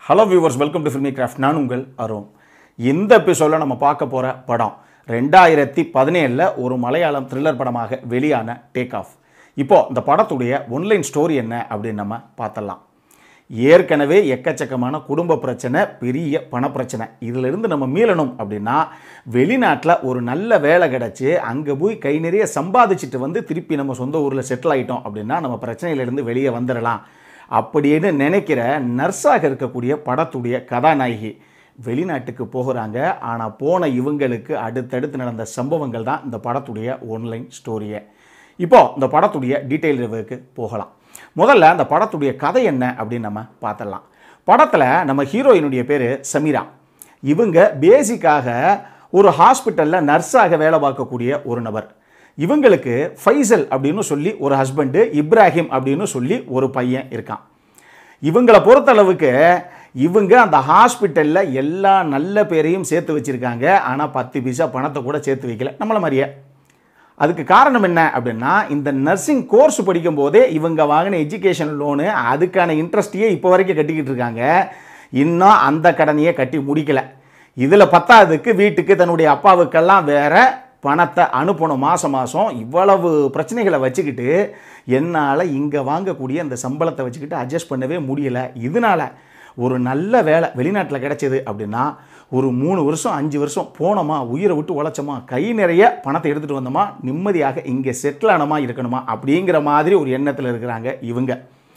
hello viewers welcome to filmy craft நான் உங்கள் அருண் இந்த எபிசோடில் நம்ம பார்க்க போகிற படம் ரெண்டாயிரத்தி பதினேழில் ஒரு மலையாளம் த்ரில்லர் படமாக வெளியான டேக் ஆஃப் இப்போ இந்த படத்துடைய ஒன்லைன் ஸ்டோரி என்ன அப்படின்னு நம்ம பார்த்தலாம் ஏற்கனவே எக்கச்சக்கமான குடும்ப பிரச்சனை பெரிய பணப்பிரச்சனை இதிலிருந்து நம்ம மீளணும் அப்படின்னா வெளிநாட்டில் ஒரு நல்ல வேலை கிடச்சி அங்கே போய் கை நிறைய சம்பாதிச்சுட்டு வந்து திருப்பி நம்ம சொந்த ஊரில் செட்டில் ஆகிட்டோம் அப்படின்னா நம்ம பிரச்சனையிலேருந்து வெளியே வந்துடலாம் அப்படின்னு நினைக்கிற நர்ஸாக இருக்கக்கூடிய படத்துடைய கதாநாயகி வெளிநாட்டுக்கு போகிறாங்க ஆனால் போன இவங்களுக்கு அடுத்தடுத்து நடந்த சம்பவங்கள் தான் இந்த படத்துடைய ஒன்லைன் ஸ்டோரியே இப்போ இந்த படத்துடைய டீட்டெயில் ரிவ்யூக்கு போகலாம் முதல்ல அந்த படத்துடைய கதை என்ன அப்படின்னு நம்ம பார்த்துடலாம் படத்தில் நம்ம ஹீரோயினுடைய பேர் சமீரா இவங்க பேசிக்காக ஒரு ஹாஸ்பிட்டலில் நர்ஸாக வேலை பார்க்கக்கூடிய ஒரு நபர் இவங்களுக்கு ஃபைசல் அப்படின்னு சொல்லி ஒரு ஹஸ்பண்டு இப்ராஹிம் அப்படின்னு சொல்லி ஒரு பையன் இருக்கான் இவங்களை பொறுத்தளவுக்கு இவங்க அந்த ஹாஸ்பிட்டலில் எல்லா நல்ல பேரையும் சேர்த்து வச்சுருக்காங்க ஆனால் பத்து பைசா பணத்தை கூட சேர்த்து வைக்கல நம்மள மாதிரியே அதுக்கு காரணம் என்ன அப்படின்னா இந்த நர்சிங் கோர்ஸ் படிக்கும் போதே இவங்க வாங்கின எஜுகேஷன் லோனு அதுக்கான இன்ட்ரெஸ்ட்டையே இப்போ வரைக்கும் கட்டிக்கிட்டு இருக்காங்க இன்னும் அந்த கடனையே கட்டி முடிக்கல இதில் பத்தாவதுக்கு வீட்டுக்கு தன்னுடைய அப்பாவுக்கெல்லாம் வேற பணத்தை அனுப்பணும் மாதம் மாதம் இவ்வளவு பிரச்சனைகளை வச்சுக்கிட்டு என்னால் இங்கே வாங்கக்கூடிய அந்த சம்பளத்தை வச்சுக்கிட்டு அட்ஜஸ்ட் பண்ணவே முடியல இதனால ஒரு நல்ல வேலை வெளிநாட்டில் கிடைச்சது அப்படின்னா ஒரு மூணு வருஷம் அஞ்சு வருஷம் போனோமா உயிரை விட்டு உழைச்சோமா கை நிறைய பணத்தை எடுத்துகிட்டு வந்தோமா நிம்மதியாக இங்கே செட்டில் ஆனமா இருக்கணுமா அப்படிங்கிற மாதிரி ஒரு எண்ணத்தில் இருக்கிறாங்க இவங்க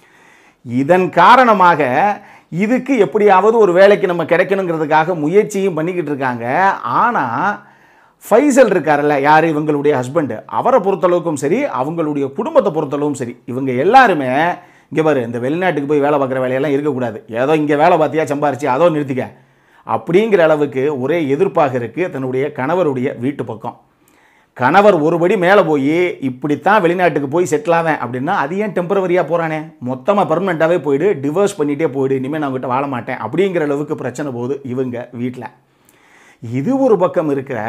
இதன் காரணமாக இதுக்கு எப்படியாவது ஒரு வேலைக்கு நம்ம கிடைக்கணுங்கிறதுக்காக முயற்சியும் பண்ணிக்கிட்டு இருக்காங்க ஆனால் ஃபைசல் இருக்கார்ல யார் இவங்களுடைய ஹஸ்பண்டு அவரை பொறுத்தளவுக்கும் சரி அவங்களுடைய குடும்பத்தை பொறுத்தளவும் சரி இவங்க எல்லாருமே இங்கே பாரு இந்த வெளிநாட்டுக்கு போய் வேலை பார்க்குற வேலையெல்லாம் இருக்கக்கூடாது ஏதோ இங்கே வேலை பார்த்தியா சம்பாரிச்சு அதோ நிறுத்திக்க அப்படிங்கிற அளவுக்கு ஒரே எதிர்ப்பாக இருக்குது தன்னுடைய கணவருடைய வீட்டு பக்கம் கணவர் ஒருபடி மேலே போய் இப்படித்தான் வெளிநாட்டுக்கு போய் செட்டில் ஆவேன் அப்படின்னா அது ஏன் டெம்பரவரியாக போகிறானே மொத்தமாக பர்மனெண்ட்டாகவே போயிடு டிவோர்ஸ் பண்ணிகிட்டே போயிடு இனிமேல் நான் உங்ககிட்ட வாழ மாட்டேன் அப்படிங்கிற அளவுக்கு பிரச்சனை போகுது இவங்க வீட்டில் இது ஒரு பக்கம் இருக்கிற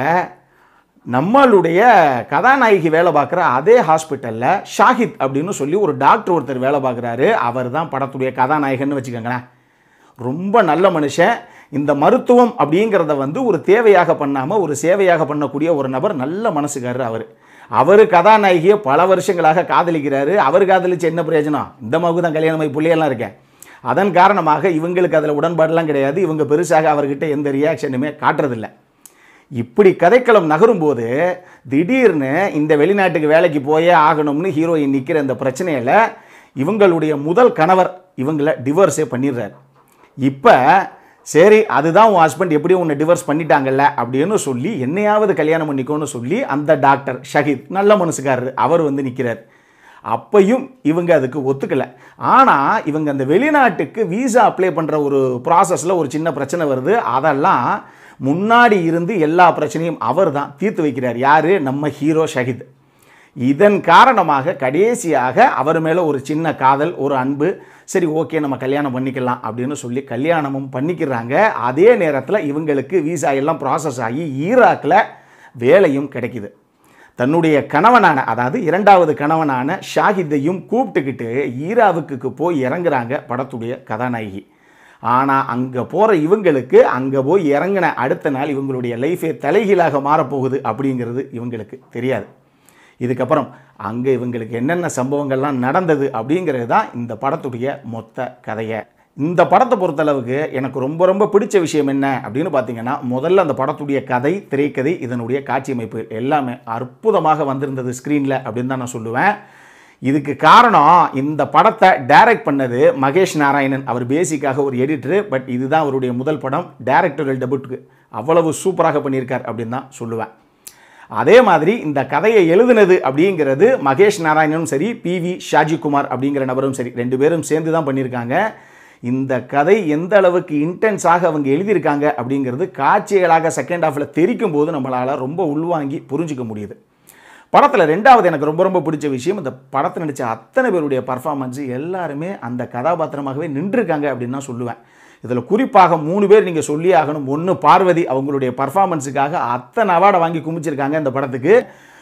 நம்மளுடைய கதாநாயகி வேலை பார்க்குற அதே ஹாஸ்பிட்டலில் ஷாஹித் அப்படின்னு சொல்லி ஒரு டாக்டர் ஒருத்தர் வேலை பார்க்குறாரு அவர் தான் படத்துடைய கதாநாயகன்னு வச்சுக்கோங்களேன் ரொம்ப நல்ல மனுஷன் இந்த மருத்துவம் அப்படிங்கிறத வந்து ஒரு தேவையாக பண்ணாமல் ஒரு சேவையாக பண்ணக்கூடிய ஒரு நபர் நல்ல மனசுக்காரர் அவர் அவர் கதாநாயகியை பல வருஷங்களாக காதலிக்கிறாரு அவர் காதலிச்சு என்ன பிரயோஜனம் இந்த மகு தான் கல்யாணமாகி பிள்ளையெல்லாம் இருக்கேன் அதன் காரணமாக இவங்களுக்கு அதில் உடன்பாடெல்லாம் கிடையாது இவங்க பெருசாக அவர்கிட்ட எந்த ரியாக்ஷனுமே காட்டுறதில்ல இப்படி கதைக்களம் நகரும்போது திடீர்னு இந்த வெளிநாட்டுக்கு வேலைக்கு போயே ஆகணும்னு ஹீரோயின் நிற்கிற இந்த பிரச்சனையில் இவங்களுடைய முதல் கணவர் இவங்களை டிவோர்ஸே பண்ணிடுறாரு இப்போ சரி அதுதான் உன் ஹஸ்பண்ட் எப்படியும் உன்னை டிவோர்ஸ் பண்ணிட்டாங்கல்ல அப்படின்னு சொல்லி என்னையாவது கல்யாணம் பண்ணிக்கோன்னு சொல்லி அந்த டாக்டர் ஷஹீத் நல்ல மனசுக்காரர் அவர் வந்து நிற்கிறார் அப்பையும் இவங்க அதுக்கு ஒத்துக்கலை ஆனால் இவங்க அந்த வெளிநாட்டுக்கு வீசா அப்ளை பண்ணுற ஒரு ப்ராசஸில் ஒரு சின்ன பிரச்சனை வருது அதெல்லாம் முன்னாடி இருந்து எல்லா பிரச்சனையும் அவர் தான் தீர்த்து வைக்கிறார் யார் நம்ம ஹீரோ ஷஹீத் இதன் காரணமாக கடைசியாக அவர் மேலே ஒரு சின்ன காதல் ஒரு அன்பு சரி ஓகே நம்ம கல்யாணம் பண்ணிக்கலாம் அப்படின்னு சொல்லி கல்யாணமும் பண்ணிக்கிறாங்க அதே நேரத்தில் இவங்களுக்கு வீசா எல்லாம் ப்ராசஸ் ஆகி ஈராக்கில் வேலையும் கிடைக்குது தன்னுடைய கணவனான அதாவது இரண்டாவது கணவனான ஷாஹித்தையும் கூப்பிட்டுக்கிட்டு ஈராவுக்கு போய் இறங்குறாங்க படத்துடைய கதாநாயகி ஆனால் அங்கே போகிற இவங்களுக்கு அங்கே போய் இறங்கின அடுத்த நாள் இவங்களுடைய லைஃபே தலைகீழாக மாறப்போகுது அப்படிங்கிறது இவங்களுக்கு தெரியாது இதுக்கப்புறம் அங்கே இவங்களுக்கு என்னென்ன சம்பவங்கள்லாம் நடந்தது அப்படிங்கிறது தான் இந்த படத்துடைய மொத்த கதையை இந்த படத்தை பொறுத்தளவுக்கு எனக்கு ரொம்ப ரொம்ப பிடிச்ச விஷயம் என்ன அப்படின்னு பார்த்தீங்கன்னா முதல்ல அந்த படத்துடைய கதை திரைக்கதை இதனுடைய காட்சி அமைப்பு எல்லாமே அற்புதமாக வந்திருந்தது ஸ்க்ரீனில் அப்படின்னு தான் நான் சொல்லுவேன் இதுக்கு காரணம் இந்த படத்தை டைரக்ட் பண்ணது மகேஷ் நாராயணன் அவர் பேசிக்காக ஒரு எடிட்டரு பட் இதுதான் அவருடைய முதல் படம் டைரக்டர்கள் டெபுட்க்கு அவ்வளவு சூப்பராக பண்ணியிருக்கார் அப்படின்னு தான் சொல்லுவேன் அதே மாதிரி இந்த கதையை எழுதுனது அப்படிங்கிறது மகேஷ் நாராயணனும் சரி பி வி ஷாஜிகுமார் அப்படிங்கிற நபரும் சரி ரெண்டு பேரும் சேர்ந்து தான் பண்ணியிருக்காங்க இந்த கதை எந்த அளவுக்கு இன்டென்ஸாக அவங்க எழுதியிருக்காங்க அப்படிங்கிறது காட்சிகளாக செகண்ட் ஹாஃபில் தெரிக்கும் போது நம்மளால் ரொம்ப உள்வாங்கி புரிஞ்சிக்க முடியுது படத்தில் ரெண்டாவது எனக்கு ரொம்ப ரொம்ப பிடிச்ச விஷயம் இந்த படத்தை நடித்த அத்தனை பேருடைய பர்ஃபார்மன்ஸு எல்லாருமே அந்த கதாபாத்திரமாகவே நின்றுருக்காங்க அப்படின்னு தான் சொல்லுவேன் இதில் குறிப்பாக மூணு பேர் நீங்கள் சொல்லி ஆகணும் ஒன்று பார்வதி அவங்களுடைய பர்ஃபார்மன்ஸுக்காக அத்தனை அவார்டை வாங்கி குமிச்சிருக்காங்க இந்த படத்துக்கு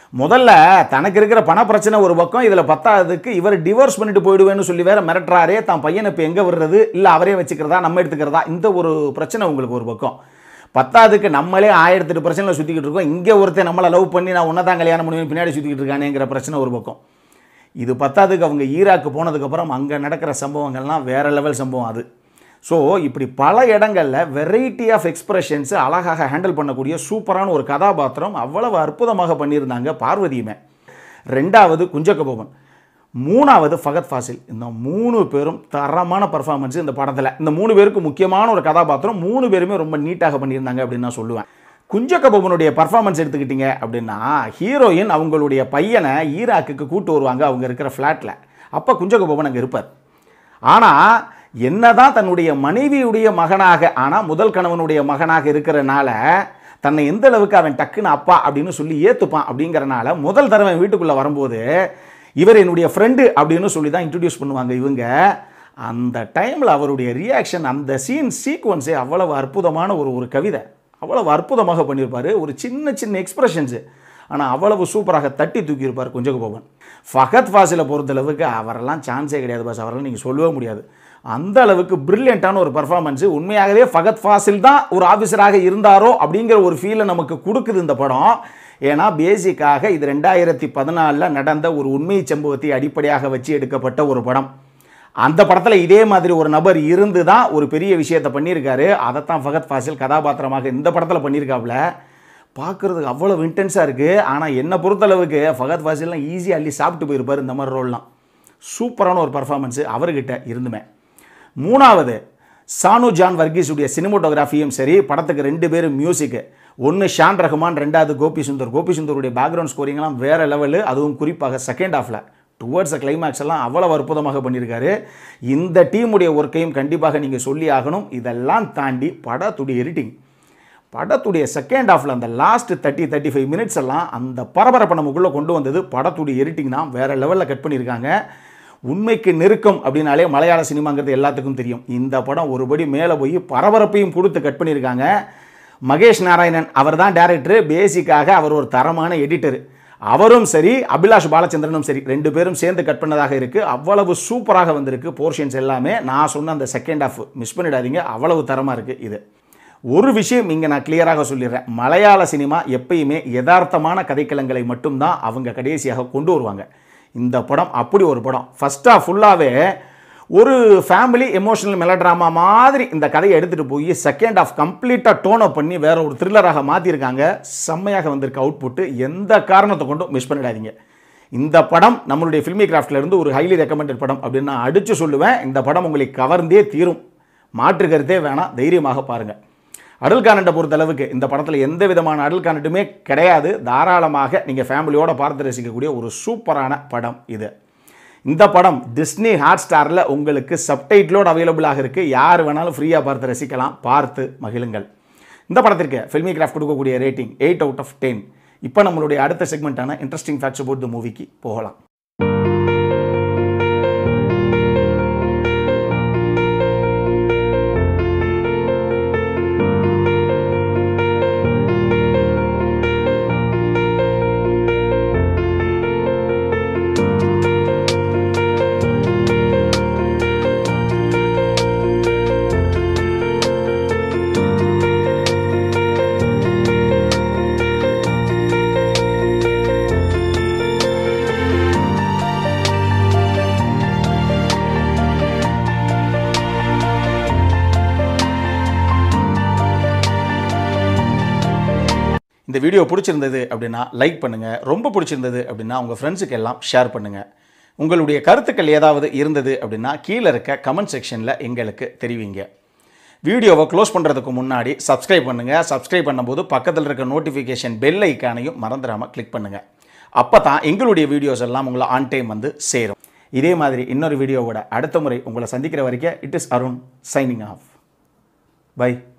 முதல்ல தனக்கு இருக்கிற பண பிரச்சனை ஒரு பக்கம் இதில் பத்தாததுக்கு இவர் டிவோர்ஸ் பண்ணிட்டு போயிடுவேன்னு சொல்லி வேற மிரட்டுறாரே தான் பையனை இப்போ எங்கே விடுறது இல்லை அவரே வச்சுக்கிறதா நம்ம எடுத்துக்கிறதா இந்த ஒரு பிரச்சனை உங்களுக்கு ஒரு பக்கம் பத்தாவதுக்கு நம்மளே ஆயிரத்தெட்டு பிரச்சனையில் சுற்றிக்கிட்டு இருக்கோம் இங்கே ஒருத்தன் நம்மளை லவ் பண்ணி நான் உன்னை தான் கல்யாணம் பண்ணுவேன் பின்னாடி சுற்றிக்கிட்டு இருக்கானேங்கிற பிரச்சனை ஒரு பக்கம் இது பத்தாவதுக்கு அவங்க ஈராக்கு போனதுக்கப்புறம் அங்கே நடக்கிற சம்பவங்கள்லாம் வேறு லெவல் சம்பவம் அது ஸோ இப்படி பல இடங்களில் வெரைட்டி ஆஃப் எக்ஸ்பிரஷன்ஸு அழகாக ஹேண்டில் பண்ணக்கூடிய சூப்பரான ஒரு கதாபாத்திரம் அவ்வளவு அற்புதமாக பண்ணியிருந்தாங்க பார்வதியுமே ரெண்டாவது குஞ்சக்கபோவன் மூணாவது ஃபகத் ஃபாசில் இந்த மூணு பேரும் தரமான பர்ஃபார்மன்ஸ் இந்த படத்தில் இந்த மூணு பேருக்கு முக்கியமான ஒரு கதாபாத்திரம் மூணு பேருமே ரொம்ப நீட்டாக பண்ணியிருந்தாங்க அப்படின்னு நான் சொல்லுவேன் குஞ்சக்கபோவனுடைய பர்ஃபார்மன்ஸ் எடுத்துக்கிட்டீங்க அப்படின்னா ஹீரோயின் அவங்களுடைய பையனை ஈராக்குக்கு கூட்டு வருவாங்க அவங்க இருக்கிற ஃப்ளாட்டில் அப்போ குஞ்சக்கபோவன் அங்கே இருப்பார் ஆனால் என்னதான் தன்னுடைய மனைவியுடைய மகனாக ஆனால் முதல் கணவனுடைய மகனாக இருக்கிறனால தன்னை எந்த அளவுக்கு அவன் டக்குன்னு அப்பா அப்படின்னு சொல்லி ஏற்றுப்பான் அப்படிங்கிறனால முதல் தடவை வீட்டுக்குள்ளே வரும்போது இவர் என்னுடைய ஃப்ரெண்டு அப்படின்னு சொல்லி தான் இன்ட்ரடியூஸ் பண்ணுவாங்க இவங்க அந்த டைமில் அவருடைய ரியாக்ஷன் அந்த சீன் சீக்வன்ஸே அவ்வளவு அற்புதமான ஒரு ஒரு கவிதை அவ்வளவு அற்புதமாக பண்ணியிருப்பார் ஒரு சின்ன சின்ன எக்ஸ்பிரஷன்ஸு ஆனால் அவ்வளவு சூப்பராக தட்டி தூக்கியிருப்பார் குஞ்சகபோவன் ஃபகத் ஃபாசிலை பொறுத்தளவுக்கு அவரெல்லாம் சான்ஸே கிடையாது பாஸ் அவரெல்லாம் நீங்கள் சொல்லவே முடியாது அந்த அளவுக்கு பிரில்லியண்ட்டான ஒரு பர்ஃபார்மன்ஸு உண்மையாகவே ஃபகத் ஃபாசில் தான் ஒரு ஆஃபீஸராக இருந்தாரோ அப்படிங்கிற ஒரு ஃபீலை நமக்கு கொடுக்குது இந்த படம் ஏன்னா பேசிக்காக இது ரெண்டாயிரத்தி பதினாலில் நடந்த ஒரு உண்மை சம்பவத்தை அடிப்படையாக வச்சு எடுக்கப்பட்ட ஒரு படம் அந்த படத்தில் இதே மாதிரி ஒரு நபர் இருந்து தான் ஒரு பெரிய விஷயத்தை பண்ணியிருக்காரு அதைத்தான் ஃபகத் ஃபாசில் கதாபாத்திரமாக இந்த படத்தில் பண்ணியிருக்காப்புல பார்க்குறதுக்கு அவ்வளோ இன்டென்ஸாக இருக்குது ஆனால் என்னை பொறுத்தளவுக்கு ஃபகத் ஃபாசில்லாம் ஈஸியாக அள்ளி சாப்பிட்டு போயிருப்பார் இந்த மாதிரி ரோல்லாம் சூப்பரான ஒரு பர்ஃபார்மன்ஸு அவர்கிட்ட இருந்துமே மூணாவது சானு ஜான் வர்கீஸுடைய சினிமோட்டோகிராஃபியும் சரி படத்துக்கு ரெண்டு பேரும் மியூசிக்கு ஒன்று ஷான் ரஹ்மான் ரெண்டாவது கோபி சுந்தர் கோபி சுந்தருடைய பேக்ரவுண்ட் ஸ்கோரிங்லாம் வேறு லெவலு அதுவும் குறிப்பாக செகண்ட் ஹாஃபில் டுவர்ட்ஸ் அ கிளைமேக்ஸ் எல்லாம் அவ்வளவு அற்புதமாக பண்ணியிருக்காரு இந்த டீமுடைய ஒர்க்கையும் கண்டிப்பாக நீங்கள் சொல்லி ஆகணும் இதெல்லாம் தாண்டி படத்துடைய எடிட்டிங் படத்துடைய செகண்ட் ஹாஃபில் அந்த last thirty thirty five minutes எல்லாம் அந்த பரபரப்பை நமக்குள்ளே கொண்டு வந்தது படத்துடைய எடிட்டிங் தான் வேறு லெவலில் கட் பண்ணியிருக்காங்க உண்மைக்கு நெருக்கம் அப்படின்னாலே மலையாள சினிமாங்கிறது எல்லாத்துக்கும் தெரியும் இந்த படம் ஒருபடி மேலே போய் பரபரப்பையும் கொடுத்து கட் பண்ணியிருக்காங்க மகேஷ் நாராயணன் அவர் தான் டேரக்டர் பேசிக்காக அவர் ஒரு தரமான எடிட்டர் அவரும் சரி அபிலாஷ் பாலச்சந்திரனும் சரி ரெண்டு பேரும் சேர்ந்து கட் பண்ணதாக இருக்குது அவ்வளவு சூப்பராக வந்திருக்கு போர்ஷன்ஸ் எல்லாமே நான் சொன்ன அந்த செகண்ட் ஹாஃப் மிஸ் பண்ணிடாதீங்க அவ்வளவு தரமாக இருக்குது இது ஒரு விஷயம் இங்கே நான் கிளியராக சொல்லிடுறேன் மலையாள சினிமா எப்பயுமே யதார்த்தமான கதைக்களங்களை மட்டும்தான் அவங்க கடைசியாக கொண்டு வருவாங்க இந்த படம் அப்படி ஒரு படம் ஃபஸ்ட்டாக ஃபுல்லாகவே ஒரு ஃபேமிலி எமோஷனல் மெலட்ராமா மாதிரி இந்த கதையை எடுத்துகிட்டு போய் செகண்ட் ஆஃப் கம்ப்ளீட்டாக டோன் அப் பண்ணி வேற ஒரு த்ரில்லராக மாற்றிருக்காங்க செம்மையாக வந்திருக்க அவுட்புட்டு எந்த காரணத்தை கொண்டும் மிஸ் பண்ணிடாதீங்க இந்த படம் நம்மளுடைய ஃபில்மி கிராஃப்ட்ல இருந்து ஒரு ஹைலி ரெக்கமெண்டட் படம் அப்படின்னு நான் அடித்து சொல்லுவேன் இந்த படம் உங்களை கவர்ந்தே தீரும் மாற்று கருத்தே வேணாம் தைரியமாக பாருங்கள் அடல் கானண்டை பொறுத்தளவுக்கு இந்த படத்தில் எந்த விதமான அடல் கானட்டுமே கிடையாது தாராளமாக நீங்கள் ஃபேமிலியோட பார்த்து ரசிக்கக்கூடிய ஒரு சூப்பரான படம் இது இந்த படம் டிஸ்னி ஹாட் ஸ்டாரில் உங்களுக்கு சப்டைட்டிலோடு அவைலபிளாக இருக்குது யார் வேணாலும் ஃப்ரீயாக பார்த்து ரசிக்கலாம் பார்த்து மகிழுங்கள் இந்த படத்திற்கு ஃபில்மி கிராஃப்ட் கொடுக்கக்கூடிய rating eight out of ten இப்போ நம்மளுடைய அடுத்த செக்மெண்ட்டான இன்ட்ரெஸ்டிங் ஃபேக்ட்ஸ் அபவுட் த மூவிக்கு போகலாம் இந்த வீடியோ பிடிச்சிருந்தது அப்படின்னா லைக் பண்ணுங்கள் ரொம்ப பிடிச்சிருந்தது அப்படின்னா உங்கள் ஃப்ரெண்ட்ஸுக்கு எல்லாம் ஷேர் பண்ணுங்கள் உங்களுடைய கருத்துக்கள் ஏதாவது இருந்தது அப்படின்னா கீழே இருக்க கமெண்ட் செக்ஷனில் எங்களுக்கு தெரிவிங்க வீடியோவை க்ளோஸ் பண்ணுறதுக்கு முன்னாடி சப்ஸ்கிரைப் பண்ணுங்கள் சப்ஸ்கிரைப் பண்ணும்போது பக்கத்தில் இருக்க நோட்டிஃபிகேஷன் பெல் ஐக்கானையும் மறந்துடாமல் கிளிக் பண்ணுங்கள் அப்போ தான் எங்களுடைய வீடியோஸ் எல்லாம் உங்களை ஆன் டைம் வந்து சேரும் இதே மாதிரி இன்னொரு வீடியோவோட அடுத்த முறை உங்களை சந்திக்கிற வரைக்கும் it is Arun signing off by